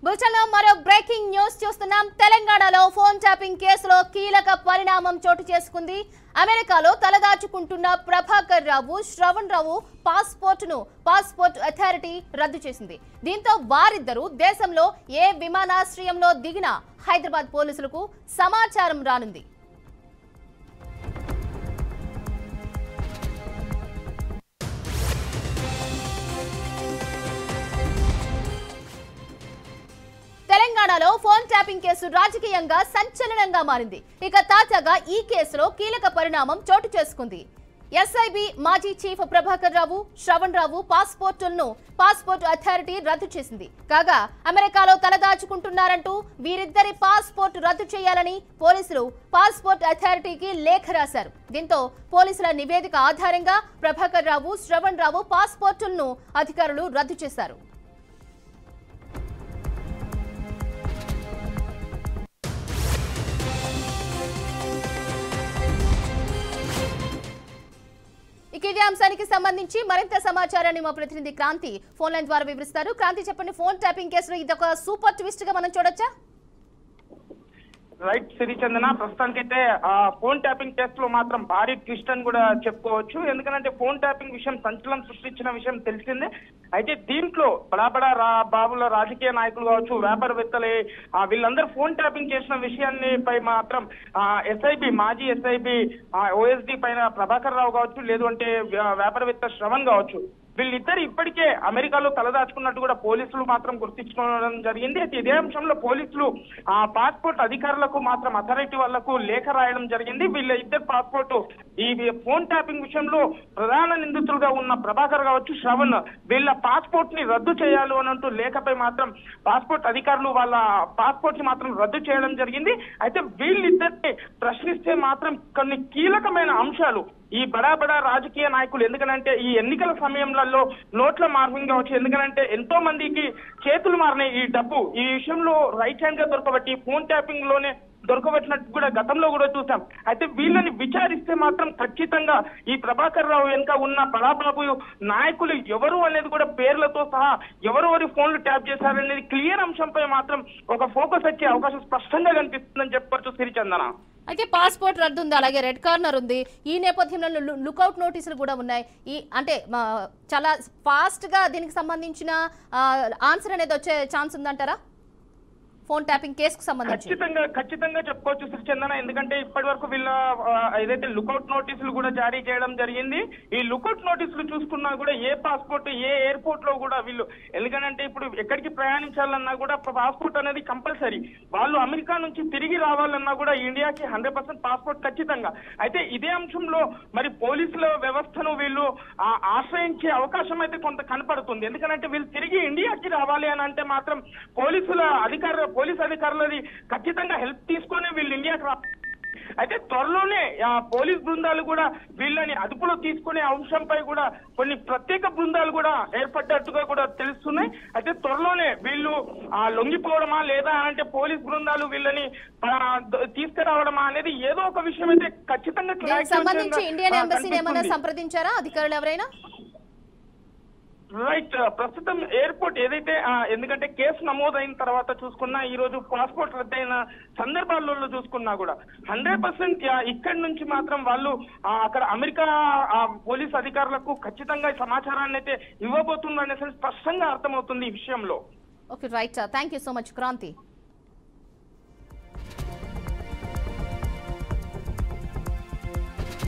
బులెటిన్లో మరో breaking news చూస్తున్నాం తెలంగాణలో ఫోన్ ట్యాపింగ్ కేసులో కీలక పరిణామం చోటు చేసుకుంది అమెరికాలో తలదాచుకుంటున్న ప్రభాకర్ రావు శ్రవణ్ రావు పాస్పోర్టును పాస్పోర్ట్ అథారిటీ రద్దు చేసింది దీంతో వారిద్దరూ దేశంలో ఏ విమానాశ్రయంలో దిగినా హైదరాబాద్ పోలీసులకు సమాచారం రానుంది తెలంగాణలో ఫోన్ ట్యాపింగ్ కేసు రాజకీయంగా సంచలనంగా మారింది ఇక తాజాగా ఈ కేసులో కీలక పరిణామం చోటు చేసుకుంది ఎస్ఐబి మాజీ చీఫ్ ప్రభాకర్ రావు శ్రవణ్ రావు పాస్పోర్టులను పాస్పోర్ట్ అథారిటీ రద్దు చేసింది కాగా అమెరికాలో తలదాచుకుంటున్నారంటూ వీరిద్దరి పాస్పోర్ట్ రద్దు చేయాలని పోలీసులు పాస్పోర్ట్ అథారిటీకి లేఖ రాశారు దీంతో పోలీసుల నివేదిక ఆధారంగా ప్రభాకర్ రావు శ్రవణ్ రావు పాస్పోర్టులను అధికారులు రద్దు చేశారు ఇక ఇదే అంశానికి సంబంధించి మరింత సమాచారాన్ని మా ప్రతినిధి క్రాంతి ఫోన్ లైన్ ద్వారా వివరిస్తారు క్రాంతి చెప్పండి ఫోన్ ట్యాపింగ్ కేసులో ఇది ఒక సూపర్ ట్విస్ట్ గా మనం చూడొచ్చా రైట్ సిరిచందన ప్రస్తుతానికైతే ఆ ఫోన్ ట్యాపింగ్ కేసులో మాత్రం భారీ ట్విస్ట్ అని కూడా చెప్పుకోవచ్చు ఎందుకంటే ఫోన్ ట్యాపింగ్ విషయం సంచలనం సృష్టించిన విషయం తెలిసిందే అయితే దీంట్లో బడాబడా రా బాబుల రాజకీయ నాయకులు కావచ్చు వ్యాపారవేత్తలే ఆ వీళ్ళందరూ ఫోన్ ట్యాపింగ్ చేసిన విషయాన్ని పై మాత్రం ఆ ఎస్ఐబి మాజీ ఎస్ఐబి ఓఎస్డి పైన ప్రభాకర్ రావు కావచ్చు లేదు అంటే వ్యా- వ్యాపారవేత్త శ్రవణ్ కావచ్చు వీళ్ళిద్దరు ఇప్పటికే అమెరికాలో తలదాచుకున్నట్టు కూడా పోలీసులు మాత్రం గుర్తించుకోవడం జరిగింది అయితే ఇదే అంశంలో పోలీసులు ఆ పాస్పోర్ట్ అధికారులకు మాత్రం అథారిటీ వాళ్లకు లేఖ రాయడం జరిగింది వీళ్ళ ఇద్దరు పాస్పోర్ట్ ఈ ఫోన్ ట్యాపింగ్ విషయంలో ప్రధాన నిందితులుగా ఉన్న ప్రభాకర్ కావచ్చు శ్రవణ్ వీళ్ళ పాస్పోర్ట్ ని రద్దు చేయాలి అని అంటూ లేఖపై మాత్రం పాస్పోర్ట్ అధికారులు వాళ్ళ పాస్పోర్ట్ ని మాత్రం రద్దు చేయడం జరిగింది అయితే వీళ్ళిద్దరిని ప్రశ్నిస్తే మాత్రం కొన్ని కీలకమైన అంశాలు ఈ బడా బడా రాజకీయ నాయకులు ఎందుకనంటే ఈ ఎన్నికల సమయంలో నోట్ల మార్పింగ్ కావచ్చు ఎందుకనంటే ఎంతో మందికి చేతులు మారినాయి ఈ డబ్బు ఈ విషయంలో రైట్ హ్యాండ్ గా దొరకబట్టి ఫోన్ ట్యాపింగ్ లోనే దొరకబట్టినట్టు కూడా గతంలో కూడా చూసాం అయితే వీళ్ళని విచారిస్తే మాత్రం ఖచ్చితంగా ఈ ప్రభాకర్ రావు వెనుక ఉన్న బడాబాబు నాయకులు ఎవరు అనేది కూడా పేర్లతో సహా ఎవరెవరి ఫోన్లు ట్యాప్ చేశారనేది క్లియర్ అంశంపై మాత్రం ఒక ఫోకస్ వచ్చే అవకాశం స్పష్టంగా కనిపిస్తుందని చెప్పొచ్చు సిరిచందన అయితే పాస్పోర్ట్ రద్దు ఉంది అలాగే రెడ్ కార్నర్ ఉంది ఈ నేపథ్యంలో లు- లుకౌట్ నోటీసులు కూడా ఉన్నాయి ఈ అంటే మా, చాలా ఫాస్ట్ గా దీనికి సంబంధించిన ఆన్సర్ అనేది వచ్చే ఛాన్స్ ఉందంటారా ఫోన్ ట్యాపింగ్ కేసుకు సంబంధించి ఖచ్చితంగా ఖచ్చితంగా చెప్పుకోవచ్చు శ్రీచందన ఎందుకంటే ఇప్పటి వరకు వీళ్ళ ఆ, ఏదైతే లుకౌట్ నోటీసులు కూడా జారీ చేయడం జరిగింది ఈ లుకౌట్ నోటీసులు చూసుకున్నా కూడా ఏ పాస్పోర్ట్ ఏ ఎయిర్పోర్ట్ లో కూడా వీళ్ళు ఎందుకంటే ఇప్పుడు ఎక్కడికి ప్రయాణించాలన్నా కూడా పాస్పోర్ట్ అనేది కంపల్సరీ వాళ్ళు అమెరికా నుంచి తిరిగి రావాలన్నా కూడా ఇండియాకి హండ్రెడ్ పర్సెంట్ పాస్పోర్ట్ ఖచ్చితంగా అయితే ఇదే అంశంలో మరి పోలీసుల వ్యవస్థను వీళ్ళు ఆ, ఆశ్రయించే అవకాశం అయితే కొంత కనపడుతుంది ఎందుకంటే వీళ్ళు తిరిగి ఇండియాకి రావాలి అని అంటే మాత్రం పోలీసుల అధికారుల పోలీస్ అధికారులది ఖచ్చితంగా హెల్ప్ తీసుకొని వీళ్ళు ఇండియాకి రా అయితే త్వరలోనే ఆ పోలీస్ బృందాలు కూడా వీళ్ళని అదుపులో తీసుకునే అంశంపై కూడా కొన్ని ప్రత్యేక బృందాలు కూడా ఏర్పడ్డట్టుగా కూడా తెలుస్తున్నాయి అయితే త్వరలోనే వీళ్ళు ఆ లొంగిపోవడమా లేదా అంటే పోలీస్ బృందాలు వీళ్ళని ఆ, ద- తీసుకురావడమా అనేది ఏదో ఒక విషయం అయితే ఖచ్చితంగా దీనికి clarity సంబంధించి వచ్చేలా, ఇండియన్ ఆ, ఎంబసీని ఏమైనా కనిపిస్తుంది. సంప్రదించారా అధికారులు ఎవరైనా రైట్ ప్రస్తుతం ఎయిర్పోర్ట్ ఏదైతే ఆ, ఎందుకంటే కేసు నమోదైన తర్వాత చూసుకున్నా ఈ రోజు పాస్పోర్ట్ రద్దయిన సందర్భాలలో చూసుకున్నా కూడా హండ్రెడ్ పర్సెంట్ ఇక్కడి నుంచి మాత్రం వాళ్ళు ఆ, అక్కడ అమెరికా ఆ, పోలీస్ అధికారులకు ఖచ్చితంగా ఈ సమాచారాన్ని అయితే ఇవ్వబోతుందనేసి స్పష్టంగా అర్థమవుతుంది ఈ విషయంలో okay right thank you so much Kranti